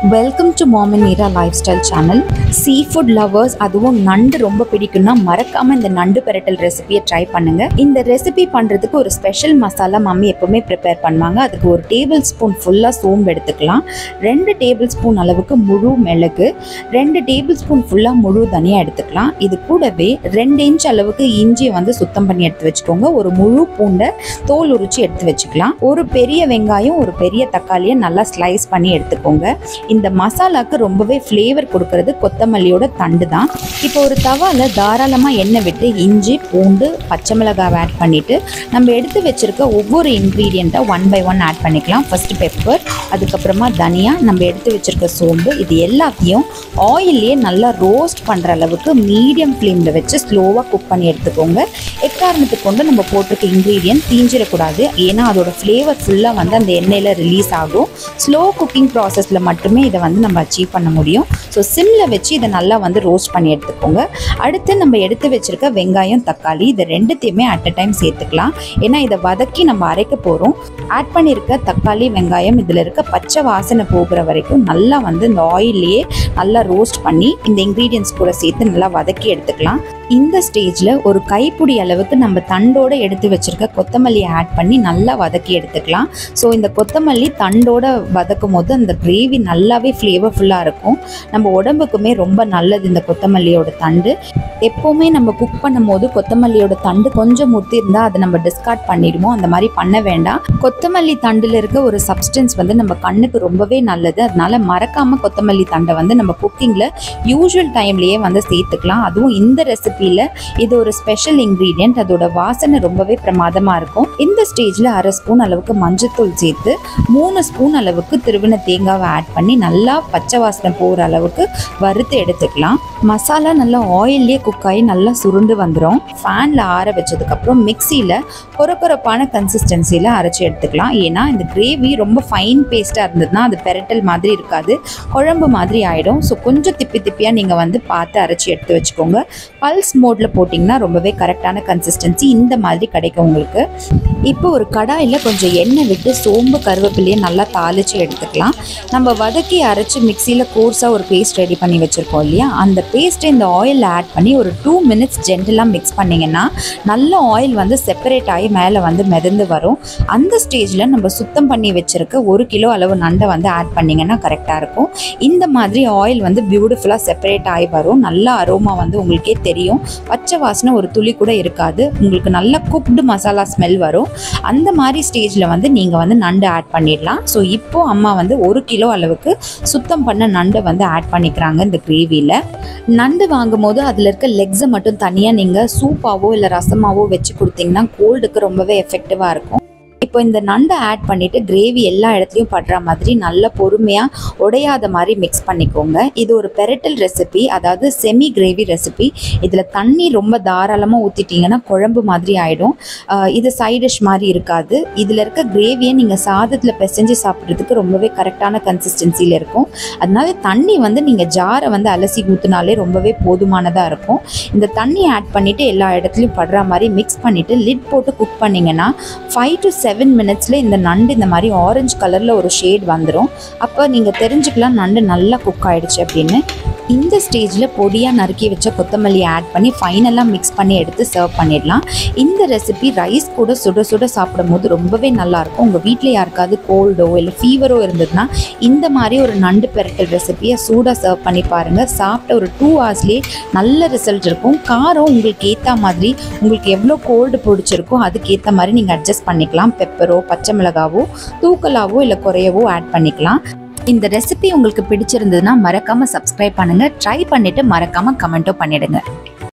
welcome to Maaman Neera lifestyle channel sea food lovers அதுவும் நண்டு ரொம்ப பிடிக்கும்னா மறக்காம இந்த நண்டு பெரட்டல் ரெசிபியை ட்ரை பண்ணுங்க இந்த ரெசிபி பண்றதுக்கு ஒரு ஸ்பெஷல் மசாலா மம்மி எப்பவுமே ப்ரிப்பேர் பண்ணுவாங்க அதுக்கு ஒரு டேபிள் ஸ்பூன் ஃபுல்லாக சோம்பு எடுத்துக்கலாம் ரெண்டு டேபிள் ஸ்பூன் அளவுக்கு முழு மிளகு ரெண்டு டேபிள் ஸ்பூன் ஃபுல்லாக முழு தனியாக எடுத்துக்கலாம் இது கூடவே ரெண்டு இன்ச் அளவுக்கு இஞ்சியை வந்து சுத்தம் பண்ணி எடுத்து வச்சுக்கோங்க ஒரு முழு பூண்டை தோல் உரிச்சு எடுத்து வச்சுக்கலாம் ஒரு பெரிய வெங்காயம் ஒரு பெரிய தக்காளியை நல்லா ஸ்லைஸ் பண்ணி எடுத்துக்கோங்க இந்த மசாலாக்கு ரொம்பவே ஃப்ளேவர் கொடுக்கறது கொத்தமல்லியோட தண்டு தான் இப்போ ஒரு தவால தாராளமாக எண்ணெய் விட்டு இஞ்சி பூண்டு பச்சை மிளகாய் ஆட் பண்ணிட்டு நம்ம எடுத்து வச்சிருக்க ஒவ்வொரு இன்க்ரீடியண்ட்டாக ஒன் பை ஒன் ஆட் பண்ணிக்கலாம் ஃபர்ஸ்ட் பெப்பர் அதுக்கப்புறமா தனியா நம்ம எடுத்து வச்சிருக்க சோம்பு இது எல்லாத்தையும் ஆயிலே நல்லா ரோஸ்ட் பண்ணுற அளவுக்கு மீடியம் ஃப்ளேமில் வச்சு ஸ்லோவாக குக் பண்ணி எடுத்துக்கோங்க எக்காரணத்துக்கு கொண்டு நம்ம போட்டிருக்க இன்க்ரீடியன்ட் தீஞ்சிடக்கூடாது ஏன்னா அதோட ஃப்ளேவர் ஃபுல்லாக வந்து அந்த எண்ணெயில் ரிலீஸ் ஆகும் ஸ்லோ குக்கிங் ப்ராசஸில் மட்டுமே இதை வந்து நம்ம அச்சீவ் பண்ண முடியும் ஸோ சிம்மில் வச்சு இதை நல்லா வந்து ரோஸ்ட் பண்ணி எடுத்துக்கோங்க அடுத்து நம்ம எடுத்து வச்சிருக்க வெங்காயம் தக்காளி இது ரெண்டுத்தையுமே அட் அ டைம் சேர்த்துக்கலாம் ஏன்னா இதை வதக்கி நம்ம அரைக்க போகிறோம் ஆட் பண்ணியிருக்க தக்காளி வெங்காயம் இதில் இருக்க பச்சை வாசனை போகிற வரைக்கும் நல்லா வந்து இந்த ஆயிலையே நல்லா ரோஸ்ட் பண்ணி இந்த இன்க்ரீடியன்ஸ் கூட சேர்த்து நல்லா வதக்கி எடுத்துக்கலாம் இந்த ஸ்டேஜில் ஒரு கைப்பிடி அளவுக்கு நம்ம தண்டோட எடுத்து வச்சிருக்க கொத்தமல்லியை ஆட் பண்ணி நல்லா வதக்கி எடுத்துக்கலாம் ஸோ இந்த கொத்தமல்லி தண்டோட வதக்கும் போது அந்த கிரேவி நல்லாவே ஃப்ளேவர்ஃபுல்லாக இருக்கும் நம்ம உடம்புக்குமே ரொம்ப நல்லது இந்த கொத்தமல்லியோட தண்டு எப்போவுமே நம்ம குக் பண்ணும்போது கொத்தமல்லியோட தண்டு கொஞ்சம் முத்தி இருந்தால் அதை நம்ம டிஸ்கார்ட் பண்ணிடுவோம் அந்த மாதிரி பண்ண வேண்டாம் கொத்தமல்லி தண்டில் இருக்க ஒரு சப்ஸ்டன்ஸ் வந்து நம்ம கண்ணுக்கு ரொம்பவே நல்லது அதனால மறக்காம கொத்தமல்லி தண்டை வந்து நம்ம குக்கிங்கில் யூஸ்வல் டைம்லேயே வந்து சேர்த்துக்கலாம் அதுவும் இந்த ரெசிபியில் இது ஒரு ஸ்பெஷல் இன்க்ரீடியன்ட் அதோட வாசனை ரொம்பவே பிரமாதமாக இருக்கும் இந்த ஸ்டேஜில் அரை ஸ்பூன் அளவுக்கு மஞ்சத்தூள் சேர்த்து மூணு ஸ்பூன் அளவுக்கு திருவின தேங்காவை ஆட் பண்ணி நல்லா பச்சை வாசனை போகிற அளவுக்கு வறுத்து எடுத்துக்கலாம் மசாலா நல்லா ஆயிலே குக் ஆகி நல்லா சுருண்டு வந்துடும் ஃபேனில் ஆற வச்சதுக்கப்புறம் மிக்சியில் கொரகொரப்பான கன்சிஸ்டன்சியில் அரைச்சி எடுத்துக்கலாம் ஏன்னா இந்த கிரேவி ரொம்ப ஃபைன் பேஸ்ட்டாக இருந்ததுன்னா அது பெரட்டல் மாதிரி இருக்காது குழம்பு மாதிரி ஆகிடும் ஸோ கொஞ்சம் திப்பி திப்பியாக நீங்கள் வந்து பார்த்து அரைச்சி எடுத்து வச்சுக்கோங்க பல்ஸ் மோடில் போட்டிங்கன்னா ரொம்பவே கரெக்டான கன்சிஸ்டன்சி இந்த மாதிரி கிடைக்கும் உங்களுக்கு இப்போ ஒரு கடாயில் கொஞ்சம் எண்ணெய் விட்டு சோம்பு கருவேப்பிலையை நல்லா தாளித்து எடுத்துக்கலாம் நம்ம வதக்கி அரைச்சி மிக்சியில் கோர்ஸாக ஒரு பேஸ்ட் ரெடி பண்ணி வச்சுருக்கோம் இல்லையா அந்த பேஸ்ட்டை இந்த ஆயிலில் ஆட் பண்ணி ஒரு டூ மினிட்ஸ் ஜென்டலாக மிக்ஸ் பண்ணிங்கன்னா நல்ல ஆயில் வந்து செப்பரேட் ஆகி மேலே வந்து மிதந்து வரும் அந்த ஸ்டேஜில் நம்ம சுத்தம் பண்ணி வச்சுருக்க ஒரு கிலோ அளவு நண்டை வந்து ஆட் பண்ணிங்கன்னா கரெக்டாக இருக்கும் இந்த மாதிரி ஆயில் வந்து பியூட்டிஃபுல்லாக செப்பரேட் ஆகி வரும் நல்ல அரோமா வந்து உங்களுக்கே தெரியும் பச்சை வாசனை ஒரு துளி கூட இருக்காது உங்களுக்கு நல்ல குக்டு மசாலா ஸ்மெல் வரும் அந்த மாதிரி ஸ்டேஜில் வந்து நீங்கள் வந்து நண்டு ஆட் பண்ணிடலாம் ஸோ இப்போ அம்மா வந்து ஒரு கிலோ அளவுக்கு சுத்தம் பண்ண நண்டை வந்து ஆட் பண்ணிக்கிறாங்க இந்த கிரேவியில் நண்டு வாங்கும் போது அதில் இருக்க லெக்ஸை மட்டும் தனியாக நீங்கள் சூப்பாவோ இல்லை ரசமாவோ வச்சு கொடுத்தீங்கன்னா கோல்டுக்கு ரொம்பவே எஃபெக்டிவாக இருக்கும் இப்போ இந்த நண்டை ஆட் பண்ணிவிட்டு கிரேவி எல்லா இடத்துலையும் படுற மாதிரி நல்ல பொறுமையாக உடையாத மாதிரி மிக்ஸ் பண்ணிக்கோங்க இது ஒரு பெரட்டல் ரெசிபி அதாவது செமி கிரேவி ரெசிபி இதில் தண்ணி ரொம்ப தாராளமாக ஊற்றிட்டீங்கன்னா குழம்பு மாதிரி ஆகிடும் இது சைட் டிஷ் மாதிரி இருக்காது இதில் இருக்க கிரேவியை நீங்கள் சாதத்தில் பிசைஞ்சு சாப்பிட்றதுக்கு ரொம்பவே கரெக்டான கன்சிஸ்டன்சியில் இருக்கும் அதனால தண்ணி வந்து நீங்கள் ஜாரை வந்து அலசி ஊற்றினாலே ரொம்பவே போதுமானதாக இருக்கும் இந்த தண்ணி ஆட் பண்ணிவிட்டு எல்லா இடத்துலையும் படுற மாதிரி மிக்ஸ் பண்ணிவிட்டு லிட் போட்டு குக் பண்ணிங்கன்னா ஃபைவ் டு செவன் மினிட்ஸில் இந்த நண்டு இந்த மாதிரி ஆரஞ்சு கலரில் ஒரு ஷேட் வந்துடும் அப்போ நீங்கள் தெரிஞ்சுக்கலாம் நண்டு நல்லா குக் ஆகிடுச்சு அப்படின்னு இந்த ஸ்டேஜில் பொடியாக நறுக்கி வச்ச கொத்தமல்லி ஆட் பண்ணி ஃபைனலாக மிக்ஸ் பண்ணி எடுத்து சர்வ் பண்ணிடலாம் இந்த ரெசிபி ரைஸ் கூட சுட சுட சாப்பிடும் போது ரொம்பவே நல்லாயிருக்கும் உங்கள் வீட்டில் யாருக்காவது கோல்டோ இல்லை ஃபீவரோ இருந்ததுன்னா இந்த மாதிரி ஒரு நண்டு பெரட்டல் ரெசிபியை சூடாக சர்வ் பண்ணி பாருங்கள் சாப்பிட்ட ஒரு டூ ஹவர்ஸ்லேயே நல்ல ரிசல்ட் இருக்கும் காரம் உங்களுக்கு ஏற்ற மாதிரி உங்களுக்கு எவ்வளோ கோல்டு பிடிச்சிருக்கோ அதுக்கேற்ற மாதிரி நீங்கள் அட்ஜஸ்ட் பண்ணிக்கலாம் பெப்பரோ பச்சை மிளகாவோ தூக்கலாவோ இல்லை குறையவோ ஆட் பண்ணிக்கலாம் இந்த ரெசிபி உங்களுக்கு பிடிச்சிருந்ததுன்னா மறக்காமல் சப்ஸ்கிரைப் பண்ணுங்கள் ட்ரை பண்ணிவிட்டு மறக்காமல் கமெண்ட்டும் பண்ணிடுங்க